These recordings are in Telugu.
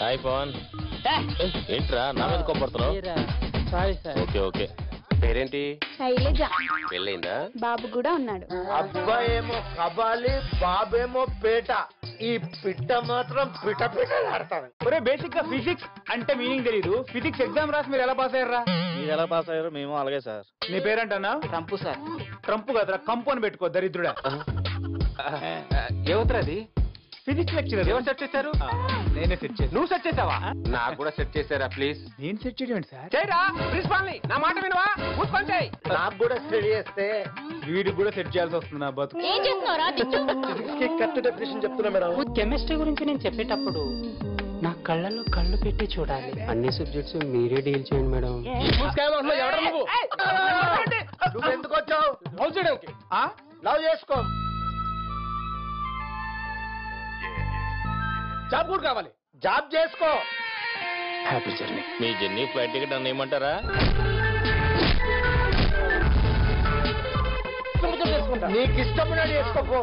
హాయ్ పవన్ ఏంట్రా నా మీద కొప్పడుతున్నావు సారీ సార్ ఓకే ఓకే పేరేంటి శైలజ పెళ్ళైందా బాబు కూడా ఉన్నాడు అబ్బాయేమో కబాలి బాబేమో పేట ఈ పిట్ట మాత్రం పిట పిట ఆడతాను ఒరే బేసిక్ గా ఫిజిక్స్ అంటే మీనింగ్ తెలియదు ఫిజిక్స్ ఎగ్జామ్ రాసి మీరు ఎలా పాస్ అయ్యారా మీరు ఎలా పాస్ అయ్యారో మేము అలాగే సార్ నీ పేరంటన్నా ట్రంపు సార్ ట్రంప్ కదరా కంపు అని పెట్టుకో దరిద్రుడా ఏమవుతుంది అది ఫిజిక్స్ లెక్చరర్ ఎవరు సెట్ చేశారు నేనే సెట్ చేసి నువ్వు సెట్ చేసావా నాకు కూడా సెట్ చేశారా ప్లీజ్ నేను సెట్ చేయడం సార్ చేయరా ప్రిన్సిపాల్ నా మాట వినవా మూసుకొని చేయి నాకు కూడా స్టడీ చేస్తే వీడికి కూడా సెట్ చేయాల్సి వస్తుంది నా బతుకు ఏం చేస్తున్నారా కరెక్ట్ డెఫినేషన్ చెప్తున్నా మేడం కెమిస్ట్రీ గురించి నేను చెప్పేటప్పుడు నా కళ్ళల్లో కళ్ళు పెట్టి చూడాలి అన్ని సబ్జెక్ట్స్ మీరే డీల్ చేయండి మేడం నువ్వు ఎందుకు వచ్చావు లవ్ చేయడానికి ఆ? లవ్ చేసుకో జాబ్ కూడా కావాలి జాబ్ చేసుకో హ్యాపీ జర్నీ మీ జర్నీ ఫ్లైట్ టికెట్ అన్న ఏమంటారా నీకు ఇష్టమైనది చేసుకోపో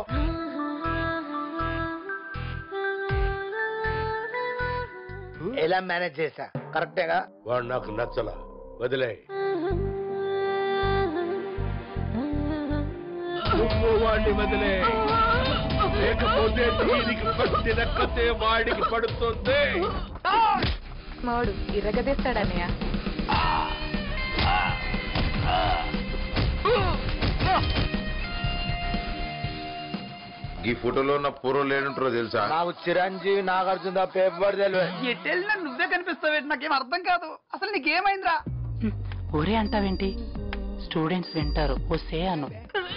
ఎలా మేనేజ్ చేశా కరెక్టేగా వాడు నాకు నచ్చల వదిలే నువ్వు వాడిని వదిలే లేకపోతే దీనికి పట్టిన కథే వాడికి పడుతుంది మాడు ఇరగదీస్తాడన్నయ్య ఈ ఫోటోలో ఉన్న పూర్వం లేనుంటారో తెలుసా నాకు చిరంజీవి నాగార్జున తప్ప ఎవ్వరు తెలియదు ఎట్టెళ్ళినా నువ్వే కనిపిస్తావేంటి నాకేం అర్థం కాదు అసలు నీకేమైందిరా ఒరే అంటావేంటి స్టూడెంట్స్ వింటారు వస్తే అను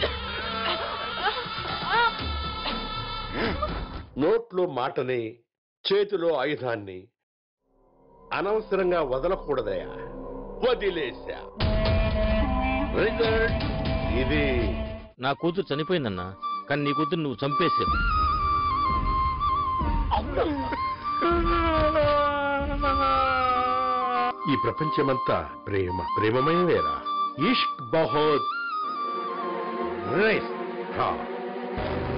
నోట్లో మాటని చేతిలో ఆయుధాన్ని అనవసరంగా వదలకూడదయా వదిలేశా రిజల్ట్ ఇది నా కూతురు చనిపోయిందన్నా కానీ నీ కూతురు నువ్వు చంపేసావు ఈ ప్రపంచమంతా ప్రేమ ప్రేమమయమేరా ఇష్క్ బహుత్ రిస్క్. హా.